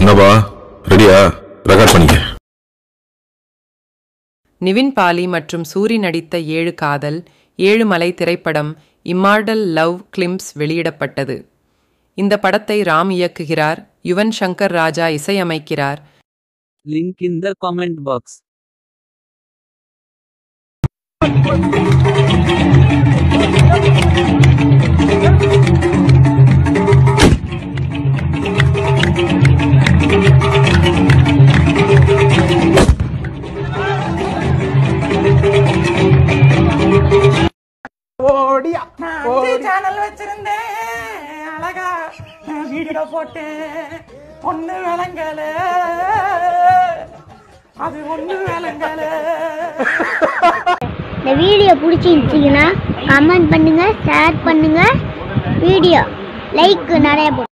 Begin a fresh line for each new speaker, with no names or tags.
என்னப்பா ரெடியா ரெக்கார்ட் பண்ணிக்க
நிவின் பாலி மற்றும் சூரி நடித்த ஏழு காதல் ஏழு மலை திரைப்படம் இம்மார்டல் லவ் கிளிம்ஸ் வெளியிடப்பட்டது இந்த படத்தை ராம் இயக்குகிறார் யுவன் சங்கர் ராஜா இசையமைக்கிறார்
Link in the comment box.
நான் அஞ்சு சேனல் வச்சிருந்தேன் அழகா நான் வீடியோ போட்டேன் ஒண்ணு விளங்கல அது ஒண்ணு விளங்கல
இந்த வீடியோ பிடிச்சிருந்துச்சிங்கன்னா கமெண்ட் பண்ணுங்க ஷேர் பண்ணுங்க வீடியோ லைக் நிறைய போடுங்க